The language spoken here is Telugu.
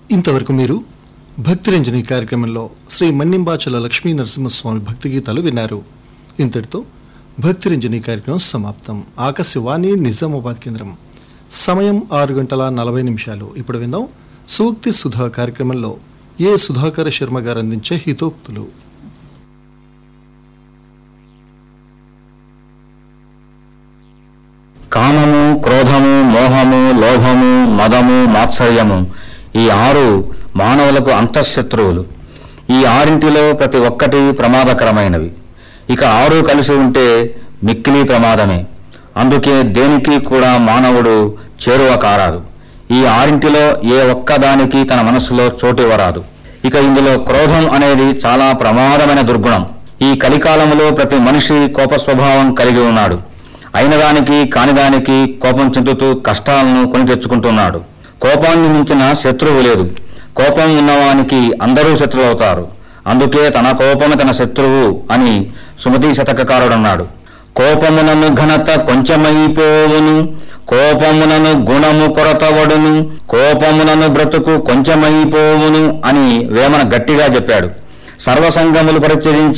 ఇంతవరకు మీరు భక్తిరంజని కార్యక్రమంలో శ్రీ మన్నింబాచల లక్ష్మీ నరసింహస్వామి భక్తి గీతాలు విన్నారు ఇంతటితో భక్తిరంజని కార్యక్రమం సమాప్తం ఆకాశవాణి నిజామాబాద్ కేంద్రం సమయం ఆరు గంటల నలభై నిమిషాలు ఇప్పుడు విందాం సూక్తి సుధా కార్యక్రమంలో ఏ సుధాకర శర్మ గారు అందించే హితోక్తులు కామము క్రోధము మోహము లోభము మదము మాత్సర్యము ఈ ఆరు మానవులకు అంతఃశత్రువులు ఈ ఆరింటిలో ప్రతి ఒక్కటి ప్రమాదకరమైనవి ఇక ఆరు కలిసి ఉంటే మిక్కిలి ప్రమాదమే అందుకే దేనికి కూడా మానవుడు చేరువ కారాదు ఈ ఆరింటిలో ఏ ఒక్కదానికి తన మనసులో చోటు ఇవ్వరాదు ఇక ఇందులో క్రోధం అనేది చాలా ప్రమాదమైన దుర్గుణం ఈ కలికాలంలో ప్రతి మనిషి కోప స్వభావం కలిగి ఉన్నాడు అయినదానికి కానిదానికి కోపం చెందుతూ కష్టాలను కొని తెచ్చుకుంటున్నాడు కోపాన్ని మించిన శత్రువు లేదు కోపం ఉన్నవానికి అందరూ శత్రువులవుతారు అందుకే తన కోపము తన శత్రువు అని సుమతి శతకకారుడన్నాడు కోపమునను ఘనత కొంచెమైపోవును కోపమునను గుణము కొరతవడును కోపమునను బ్రతుకు కొంచెమైపోవును అని వేమన గట్టిగా చెప్పాడు సర్వసంగములు పరిచయించి